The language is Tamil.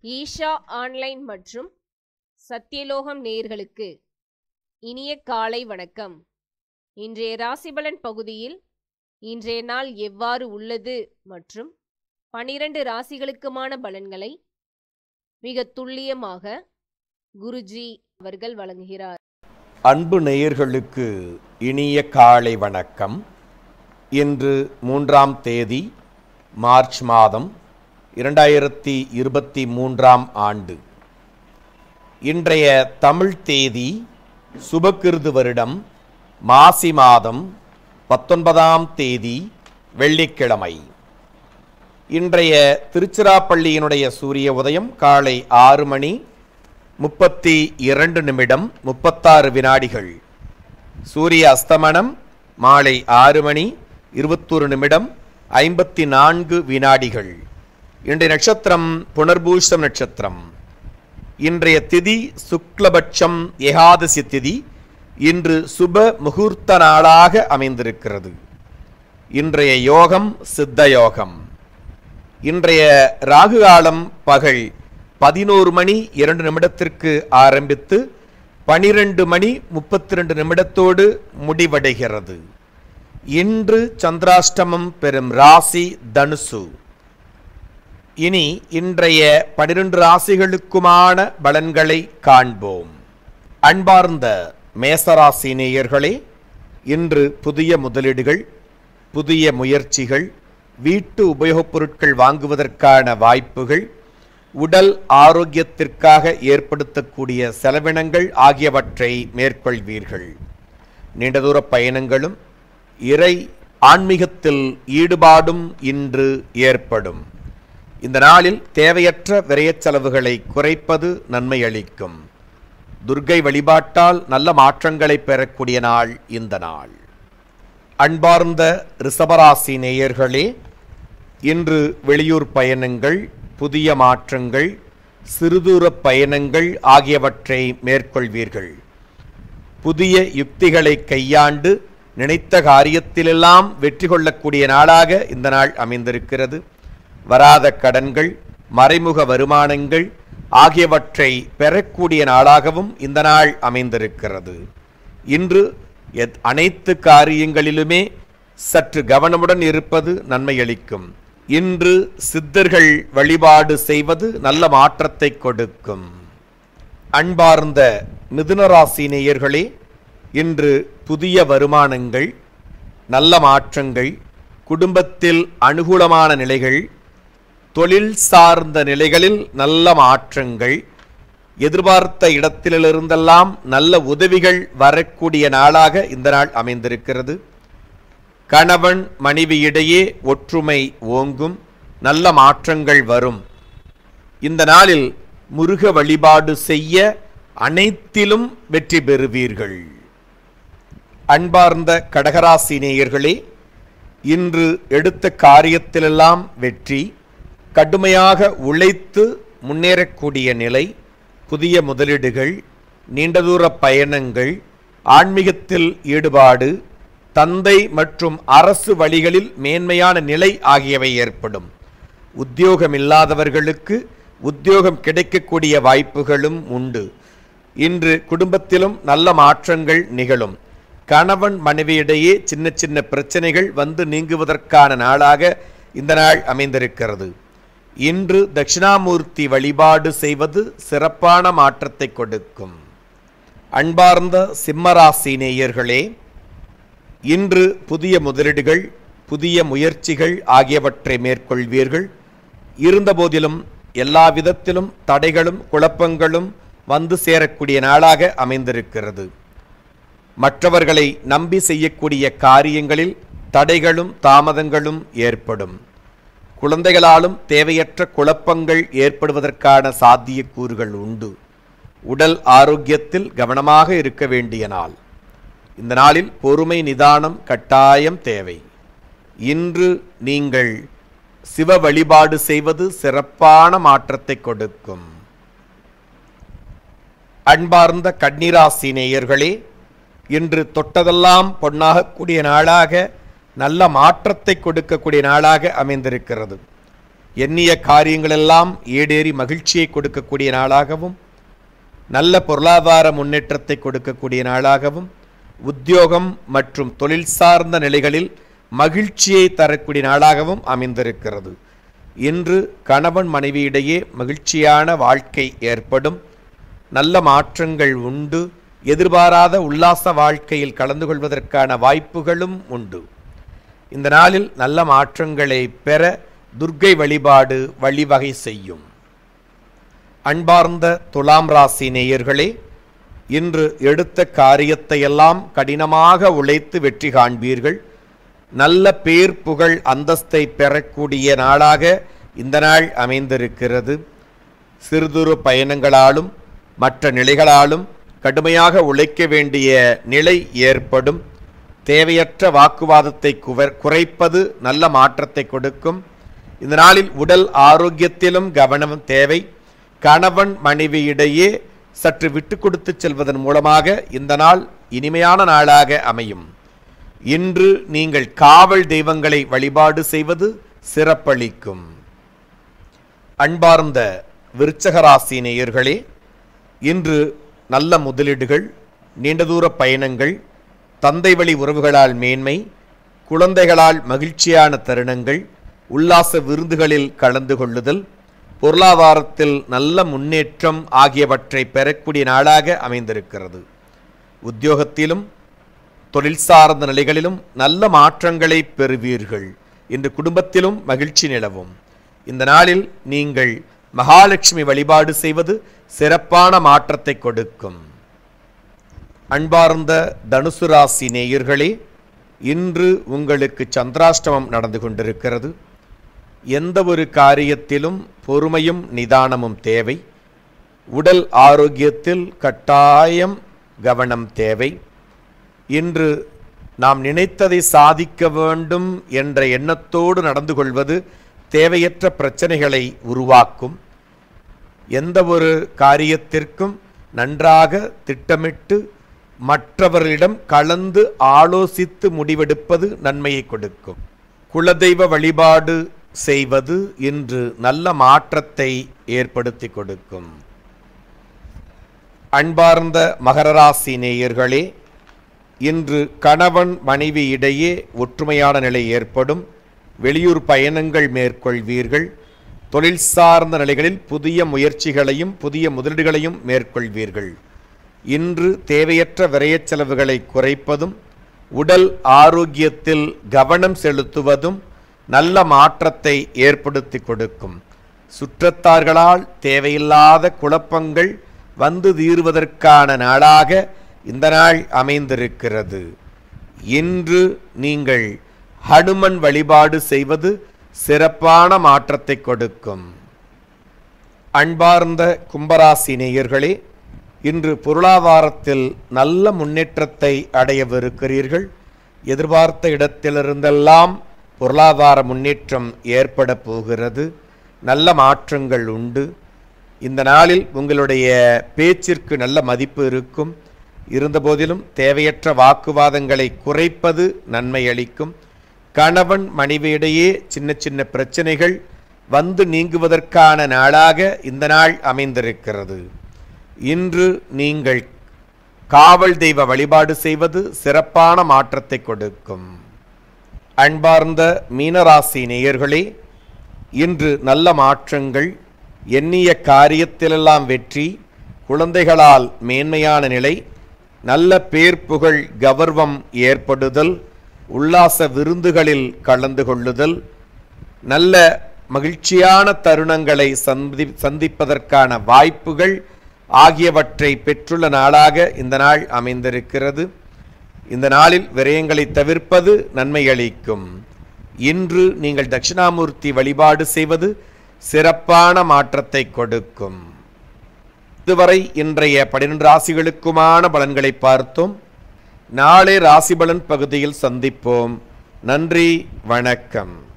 ஈஷா ஆன்லைன் மற்றும் சத்தியலோகம் நேயர்களுக்கு இனிய காலை வணக்கம் இன்றைய ராசிபலன் பகுதியில் இன்றைய நாள் எவ்வாறு உள்ளது மற்றும் பனிரெண்டு ராசிகளுக்குமான பலன்களை மிக துல்லியமாக குருஜி அவர்கள் வழங்குகிறார் அன்பு நேயர்களுக்கு இனிய காலை வணக்கம் இன்று மூன்றாம் தேதி மார்ச் மாதம் இரண்டாயிரத்தி இருபத்தி மூன்றாம் ஆண்டு இன்றைய தமிழ் தேதி சுபக்கிருது வருடம் மாசி மாதம் பத்தொன்பதாம் தேதி வெள்ளிக்கிழமை இன்றைய திருச்சிராப்பள்ளியினுடைய சூரிய உதயம் காலை ஆறு மணி முப்பத்தி இரண்டு நிமிடம் முப்பத்தாறு வினாடிகள் சூரிய அஸ்தமனம் மாலை ஆறு மணி இருபத்தொரு நிமிடம் ஐம்பத்தி நான்கு வினாடிகள் இன்றைய நட்சத்திரம் புனர்பூஷம் நட்சத்திரம் இன்றைய திதி சுக்லபட்சம் ஏகாதசி திதி இன்று சுப முகூர்த்த நாளாக அமைந்திருக்கிறது இன்றைய யோகம் சித்த யோகம் இன்றைய ராகு காலம் பகல் பதினோரு மணி இரண்டு நிமிடத்திற்கு ஆரம்பித்து பனிரெண்டு மணி முப்பத்தி ரெண்டு நிமிடத்தோடு முடிவடைகிறது இன்று சந்திராஷ்டமம் பெறும் ராசி தனுசு இனி இன்றைய பனிரெண்டு ராசிகளுக்குமான பலன்களை காண்போம் அன்பார்ந்த மேசராசி நேயர்களே இன்று புதிய முதலீடுகள் புதிய முயற்சிகள் வீட்டு உபயோகப் பொருட்கள் வாங்குவதற்கான வாய்ப்புகள் உடல் ஆரோக்கியத்திற்காக ஏற்படுத்தக்கூடிய செலவினங்கள் ஆகியவற்றை மேற்கொள்வீர்கள் நீண்ட தூர பயணங்களும் இறை ஆன்மீகத்தில் ஈடுபாடும் இன்று ஏற்படும் இந்த நாளில் தேவையற்ற விரயச் செலவுகளை குறைப்பது நன்மை அளிக்கும் துர்க்கை வழிபாட்டால் நல்ல மாற்றங்களை பெறக்கூடிய நாள் இந்த நாள் அன்பார்ந்த ரிஷபராசி நேயர்களே இன்று வெளியூர் பயணங்கள் புதிய மாற்றங்கள் சிறுதூர பயணங்கள் ஆகியவற்றை மேற்கொள்வீர்கள் புதிய யுக்திகளை கையாண்டு நினைத்த காரியத்திலெல்லாம் வெற்றி கொள்ளக்கூடிய நாளாக இந்த நாள் அமைந்திருக்கிறது வராத கடன்கள் மறைமுக வருமானங்கள் ஆகியவற்றை பெறக்கூடிய நாளாகவும் இந்த நாள் அமைந்திருக்கிறது இன்று எத்- அனைத்து காரியங்களிலுமே சற்று கவனமுடன் இருப்பது நன்மையளிக்கும் இன்று சித்தர்கள் வழிபாடு செய்வது நல்ல மாற்றத்தை கொடுக்கும் அன்பார்ந்த மிதுனராசி நேயர்களே இன்று புதிய வருமானங்கள் நல்ல மாற்றங்கள் குடும்பத்தில் அனுகூலமான நிலைகள் தொழில் சார்ந்த நிலைகளில் நல்ல மாற்றங்கள் எதிர்பார்த்த இடத்திலிருந்தெல்லாம் நல்ல உதவிகள் வரக்கூடிய நாளாக இந்த நாள் அமைந்திருக்கிறது கணவன் மனைவியிடையே ஒற்றுமை ஓங்கும் நல்ல மாற்றங்கள் வரும் இந்த நாளில் முருக வழிபாடு செய்ய அனைத்திலும் வெற்றி பெறுவீர்கள் அன்பார்ந்த கடகராசி நேயர்களே இன்று எடுத்த காரியத்திலெல்லாம் வெற்றி கடுமையாக உழைத்து முன்னேறக்கூடிய நிலை புதிய முதலீடுகள் நீண்ட தூர பயணங்கள் ஆன்மீகத்தில் ஈடுபாடு தந்தை மற்றும் அரசு வழிகளில் மேன்மையான நிலை ஆகியவை ஏற்படும் உத்தியோகமில்லாதவர்களுக்கு உத்தியோகம் கிடைக்கக்கூடிய வாய்ப்புகளும் உண்டு இன்று குடும்பத்திலும் நல்ல மாற்றங்கள் நிகழும் கணவன் மனைவியிடையே சின்ன சின்ன பிரச்சனைகள் வந்து நீங்குவதற்கான நாளாக இந்த நாள் அமைந்திருக்கிறது இன்று தட்சிணாமூர்த்தி வழிபாடு செய்வது சிறப்பான மாற்றத்தை கொடுக்கும் அன்பார்ந்த சிம்மராசி நேயர்களே இன்று புதிய முதலீடுகள் புதிய முயற்சிகள் ஆகியவற்றை மேற்கொள்வீர்கள் இருந்தபோதிலும் எல்லா விதத்திலும் தடைகளும் குழப்பங்களும் வந்து சேரக்கூடிய நாளாக அமைந்திருக்கிறது மற்றவர்களை நம்பி செய்யக்கூடிய காரியங்களில் தடைகளும் தாமதங்களும் ஏற்படும் குழந்தைகளாலும் தேவையற்ற குழப்பங்கள் ஏற்படுவதற்கான சாத்தியக்கூறுகள் உண்டு உடல் ஆரோக்கியத்தில் கவனமாக இருக்க வேண்டிய நாள் இந்த நாளில் பொறுமை நிதானம் கட்டாயம் தேவை இன்று நீங்கள் சிவ வழிபாடு செய்வது சிறப்பான மாற்றத்தை கொடுக்கும் அன்பார்ந்த கன்னிராசி நேயர்களே இன்று தொட்டதெல்லாம் பொன்னாகக்கூடிய நாளாக நல்ல மாற்றத்தை கொடுக்கக்கூடிய நாளாக அமைந்திருக்கிறது எண்ணிய காரியங்களெல்லாம் ஈடேறி மகிழ்ச்சியை கொடுக்கக்கூடிய நாளாகவும் நல்ல பொருளாதார முன்னேற்றத்தை கொடுக்கக்கூடிய நாளாகவும் உத்தியோகம் மற்றும் தொழில் சார்ந்த நிலைகளில் மகிழ்ச்சியை தரக்கூடிய நாளாகவும் அமைந்திருக்கிறது இன்று கணவன் மனைவியிடையே மகிழ்ச்சியான வாழ்க்கை ஏற்படும் நல்ல மாற்றங்கள் உண்டு எதிர்பாராத உல்லாச வாழ்க்கையில் கலந்து கொள்வதற்கான வாய்ப்புகளும் உண்டு இந்த நாளில் நல்ல மாற்றங்களை பெற துர்க்கை வழிபாடு வழிவகை செய்யும் அன்பார்ந்த துலாம் ராசி நேயர்களே இன்று எடுத்த காரியத்தையெல்லாம் கடினமாக உழைத்து வெற்றி காண்பீர்கள் நல்ல பேர் புகழ் அந்தஸ்தை பெறக்கூடிய நாளாக இந்த நாள் அமைந்திருக்கிறது சிறுதுறு பயணங்களாலும் மற்ற நிலைகளாலும் கடுமையாக உழைக்க வேண்டிய நிலை ஏற்படும் தேவையற்ற வாக்குவாதத்தை குவர் குறைப்பது நல்ல மாற்றத்தை கொடுக்கும் இந்த நாளில் உடல் ஆரோக்கியத்திலும் கவனம் தேவை கணவன் மனைவியிடையே சற்று விட்டு கொடுத்து செல்வதன் மூலமாக இந்த நாள் இனிமையான நாளாக அமையும் இன்று நீங்கள் காவல் தெய்வங்களை வழிபாடு செய்வது சிறப்பளிக்கும் அன்பார்ந்த விருச்சகராசி நேயர்களே இன்று நல்ல முதலீடுகள் நீண்ட தூர பயணங்கள் தந்தை வழி உறவுகளால் மேன்மை குழந்தைகளால் மகிழ்ச்சியான தருணங்கள் உல்லாச விருந்துகளில் கலந்து கொள்ளுதல் பொருளாதாரத்தில் நல்ல முன்னேற்றம் ஆகியவற்றை பெறக்கூடிய நாளாக அமைந்திருக்கிறது உத்தியோகத்திலும் தொழில் சார்ந்த நிலைகளிலும் நல்ல மாற்றங்களை பெறுவீர்கள் இன்று குடும்பத்திலும் மகிழ்ச்சி நிலவும் இந்த நாளில் நீங்கள் மகாலட்சுமி வழிபாடு செய்வது சிறப்பான மாற்றத்தை கொடுக்கும் அன்பார்ந்த தனுசு ராசி நேயர்களே இன்று உங்களுக்கு சந்திராஷ்டமம் நடந்து கொண்டிருக்கிறது எந்த ஒரு காரியத்திலும் பொறுமையும் நிதானமும் தேவை உடல் ஆரோக்கியத்தில் கட்டாயம் கவனம் தேவை இன்று நாம் நினைத்ததை சாதிக்க வேண்டும் என்ற எண்ணத்தோடு நடந்து கொள்வது தேவையற்ற பிரச்சனைகளை உருவாக்கும் எந்த ஒரு காரியத்திற்கும் நன்றாக திட்டமிட்டு மற்றவர்களிடம் கலந்து ஆலோசித்து முடிவெடுப்பது நன்மையை கொடுக்கும் குலதெய்வ வழிபாடு செய்வது இன்று நல்ல மாற்றத்தை ஏற்படுத்தி கொடுக்கும் அன்பார்ந்த மகர ராசி நேயர்களே இன்று கணவன் மனைவி இடையே ஒற்றுமையான நிலை ஏற்படும் வெளியூர் பயணங்கள் மேற்கொள்வீர்கள் தொழில் சார்ந்த நிலைகளில் புதிய முயற்சிகளையும் புதிய முதலீடுகளையும் மேற்கொள்வீர்கள் இன்று தேவையற்ற விரயச் செலவுகளை குறைப்பதும் உடல் ஆரோக்கியத்தில் கவனம் செலுத்துவதும் நல்ல மாற்றத்தை ஏற்படுத்தி கொடுக்கும் சுற்றத்தார்களால் தேவையில்லாத குழப்பங்கள் வந்து தீர்வதற்கான நாளாக இந்த நாள் அமைந்திருக்கிறது இன்று நீங்கள் ஹனுமன் வழிபாடு செய்வது சிறப்பான மாற்றத்தை கொடுக்கும் அன்பார்ந்த கும்பராசி நேயர்களே இன்று பொருளாதாரத்தில் நல்ல முன்னேற்றத்தை அடையவிருக்கிறீர்கள் எதிர்பார்த்த இடத்திலிருந்தெல்லாம் பொருளாதார முன்னேற்றம் ஏற்பட போகிறது நல்ல மாற்றங்கள் உண்டு இந்த நாளில் உங்களுடைய பேச்சிற்கு நல்ல மதிப்பு இருக்கும் இருந்தபோதிலும் தேவையற்ற வாக்குவாதங்களை குறைப்பது நன்மை அளிக்கும் கணவன் மனைவியிடையே சின்ன சின்ன பிரச்சனைகள் வந்து நீங்குவதற்கான நாளாக இந்த நாள் அமைந்திருக்கிறது இன்று நீங்கள் காவல் தெய்வ வழிபாடு செய்வது சிறப்பான மாற்றத்தை கொடுக்கும் அன்பார்ந்த மீனராசி நேயர்களே இன்று நல்ல மாற்றங்கள் எண்ணிய காரியத்திலெல்லாம் வெற்றி குழந்தைகளால் மேன்மையான நிலை நல்ல பேர் புகழ் கௌரவம் ஏற்படுதல் உல்லாச விருந்துகளில் கலந்து கொள்ளுதல் நல்ல மகிழ்ச்சியான தருணங்களை சந்தி சந்திப்பதற்கான வாய்ப்புகள் ஆகியவற்றை பெற்றுள்ள நாளாக இந்த நாள் அமைந்திருக்கிறது இந்த நாளில் விரயங்களை தவிர்ப்பது நன்மை அளிக்கும் இன்று நீங்கள் தட்சிணாமூர்த்தி வழிபாடு செய்வது சிறப்பான மாற்றத்தை கொடுக்கும் இதுவரை இன்றைய பன்னிரண்டு ராசிகளுக்குமான பலன்களை பார்த்தோம் நாளை ராசிபலன் பகுதியில் சந்திப்போம் நன்றி வணக்கம்